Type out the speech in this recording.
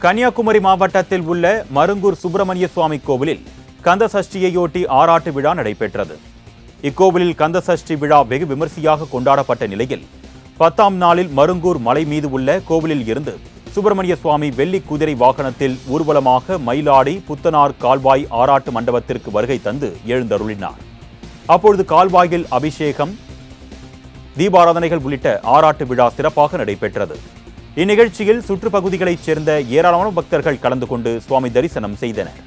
கன்னியாகுமரி மாவட்டத்தில் உள்ள மருங்கூர் சுப்பிரமணிய சுவாமி கோவிலில் கந்த சஷ்டியையொட்டி ஆராட்டு விழா நடைபெற்றது இக்கோவிலில் கந்த சஷ்டி விழா வெகு விமர்சையாக கொண்டாடப்பட்ட நிலையில் பத்தாம் நாளில் மருங்கூர் மலை மீது உள்ள கோவிலில் இருந்து சுப்பிரமணிய சுவாமி வெள்ளி குதிரை வாகனத்தில் ஊர்வலமாக மயிலாடி புத்தனார் கால்வாய் ஆராட்டு மண்டபத்திற்கு வருகை தந்து எழுந்தருளினார் அப்பொழுது கால்வாயில் அபிஷேகம் தீபாராதனைகள் உள்ளிட்ட ஆராட்டு விழா சிறப்பாக நடைபெற்றது இந்நிகழ்ச்சியில் சுற்றுப்பகுதிகளைச் சேர்ந்த ஏராளமான பக்தர்கள் கலந்து கொண்டு சுவாமி தரிசனம் செய்தனர்